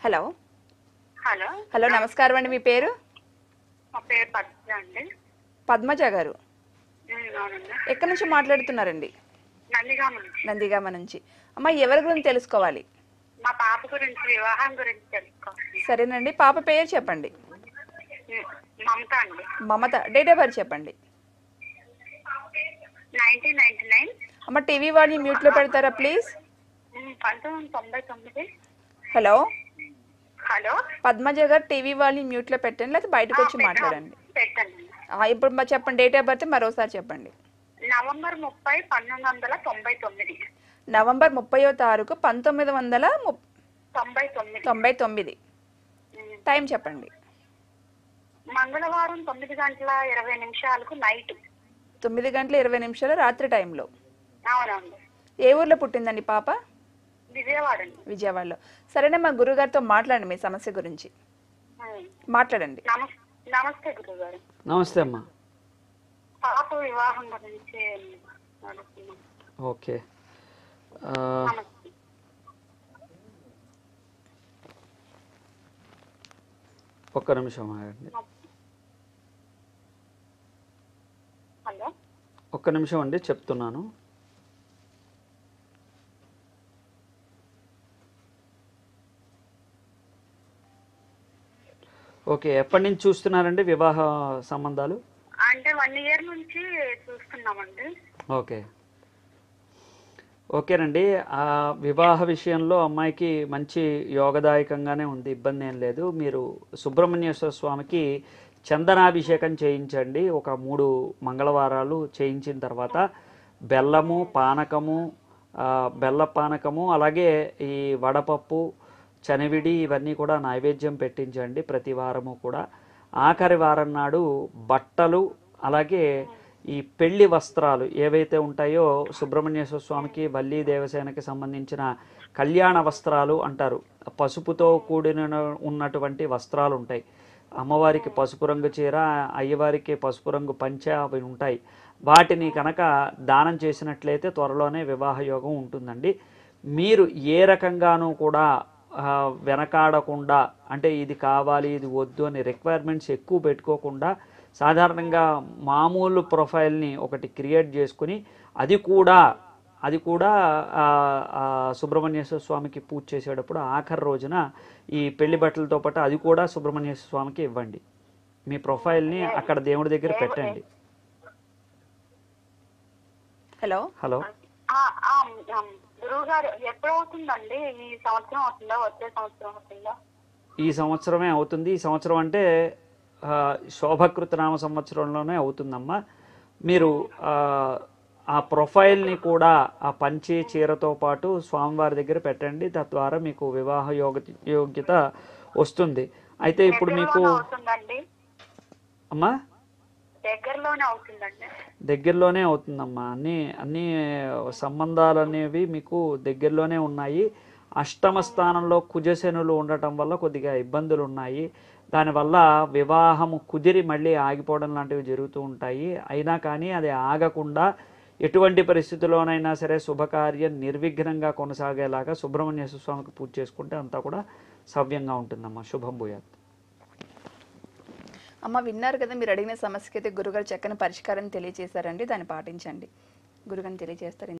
hello hello hello నమస్కారం అండి మీ పేరు మా పేరు పద్మ అండి పద్మజ గారు ఉమ్, అవునండి ఎక్కడి నుంచి మాట్లాడుతున్నారండి నందిగామ నుంచి నందిగామ నుంచి అమ్మ ఎవరి గురించి తెలుసుకోవాలి మా పాప గురించి వివాహం గురించి తెలుసుకోవాలి సరేనండి పాప పేరు చెప్పండి ఉమ్, మమత అండి మమత డేట్ ఆఫ్ బర్త్ చెప్పండి నైన్టీన్ నైన్టీ నైన్ అమ్మ టీవీ వాడిని మ్యూట్లో పెడతారా ప్లీజ్ పంతొమ్మిది వందల తొంభై తొమ్మిది హలో హలో పద్మజ గారు టీవీ వాళ్ళని మ్యూట్లో పెట్టండి లేకపోతే బయటకు వచ్చి మాట్లాడండి పెట్టండి ఆ, ఇప్పుడు మరి చెప్పండి డేట్ ఆఫ్ బర్త్ మరోసారి చెప్పండి నవంబర్ ముప్పై పంతొమ్మిది వందల తొంభై తొమ్మిది నవంబర్ ముప్పయో తారీఖు పంతొమ్మిది వందల ము- తొంభై తొమ్మిది తొంభై తొమ్మిది ఉమ్, టైం చెప్పండి మంగళవారం తొమ్మిది గంటల ఇరవై నిమిషాలకు నైట్ తొమ్మిది గంటల ఇరవై నిమిషాలు రాత్రి టైంలో అవునండి ఏ ఊర్లో పుట్టిందండి పాప విజయవాడ అండి విజయవాడలో సరేనే మా గురుగారితో మాట్లాడండి మీ సమస్య గురించి ఉమ్, మాట్లాడండి నమస్ నమస్తే గురుగారు నమస్తే అమ్మా పాప వివాహం గురించి అడుగుతున్నాం ఓకే ఆ, నమస్తే ఒక్క నిమిషం ఆగండి హలో ఒక్క నిమిషం అండి చెప్తున్నాను ఓకే ఎప్పటి నుంచి చూస్తున్నారండి వివాహ సంబంధాలు అంటే వన్ ఇయర్ నుంచి చూస్తున్నామండి ఓకే ఓకేనండి ఆ వివాహ విషయంలో అమ్మాయికి మంచి యోగదాయకంగానే ఉంది ఇబ్బంది ఏం లేదు మీరు సుబ్రహ్మణ్యేశ్వర స్వామికి చందనాభిషేకం చేయించండి ఒక మూడు మంగళవారాలు చేయించిన తర్వాత బెల్లము పానకము ఆ, బెల్ల పానకము అలాగే ఈ వడపప్పు చనివిడి ఇవన్నీ కూడా నైవేద్యం పెట్టించండి ప్రతి వారము కూడా ఆఖరి వారం నాడు బట్టలు అలాగే ఈ పెళ్లి వస్త్రాలు ఏవైతే ఉంటాయో సుబ్రహ్మణ్యేశ్వర స్వామికి వల్లి దేవసేనకి సంబంధించిన కళ్యాణ వస్త్రాలు అంటారు పసుపుతో కూడిన ఉన్నటువంటి వస్త్రాలు ఉంటాయి అమ్మవారికి పసుపు రంగు చీర అయ్యవారికి పసుపు రంగు పంచ అవి ఉంటాయి వాటిని కనుక దానం చేసినట్లయితే త్వరలోనే వివాహ యోగం ఉంటుందండి మీరు ఏ రకంగానూ కూడా ఆ, వెనకాడకుండా అంటే ఇది కావాలి ఇది వద్దు అని రిక్వైర్మెంట్స్ ఎక్కువ పెట్టుకోకుండా సాధారణంగా మామూలు ప్రొఫైల్ని ఒకటి క్రియేట్ చేసుకుని అది కూడా అది కూడా ఆ, ఆ, సుబ్రహ్మణ్యేశ్వర స్వామికి పూజ చేసేటప్పుడు ఆఖరి రోజున ఈ పెళ్లి బట్టలతో పాటు అది కూడా సుబ్రహ్మణ్యేశ్వర స్వామికి ఇవ్వండి మీ ప్రొఫైల్ని అక్కడ దేవుడి దగ్గర పెట్టండి హలో హలో ఆ, ఆ, ఆ, గురువు గారు ఎప్పుడు అవుతుందండి ఈ సంవత్సరం అవుతుందా వచ్చే సంవత్సరం అవుతుందా ఈ సంవత్సరమే అవుతుంది ఈ సంవత్సరం అంటే ఆ, శోభకృత నామ సంవత్సరంలోనే అవుతుందమ్మా మీరు ఆ, ఆ ప్రొఫైల్ని కూడా ఆ పంచి చీరతో పాటు స్వామివారి దగ్గర పెట్టండి తద్వారా మీకు వివాహ యోగ యోగ్యత వస్తుంది అయితే ఇప్పుడు మీకు దగ్గరలోనే అవుతుందండి అమ్మా దగ్గరలోనే అవుతుందండి దగ్గరలోనే అవుతుందమ్మా అన్ని అన్ని సంబంధాలు అనేవి మీకు దగ్గరలోనే ఉన్నాయి అష్టమ స్థానంలో కుజశనులు ఉండటం వల్ల కొద్దిగా ఇబ్బందులు ఉన్నాయి దానివల్ల వివాహము కుదిరి మళ్ళీ ఆగిపోవడం లాంటివి జరుగుతూ ఉంటాయి అయినా కానీ అది ఆగకుండా ఎటువంటి పరిస్థితుల్లోనైనా సరే శుభకార్యం నిర్విఘ్నంగా కొనసాగేలాగా సుబ్రహ్మణ్యేశ్వర స్వామికి పూజ చేసుకుంటే అంతా కూడా సవ్యంగా ఉంటుందమ్మా శుభం భూయాత్ అమ్మ విన్నారు కదా మీరు అడిగిన సమస్యకి అయితే గురుగారు చక్కని పరిష్కారం తెలియజేశారండి దాన్ని పాటించండి గురుగారిని తెలియజేస్తారు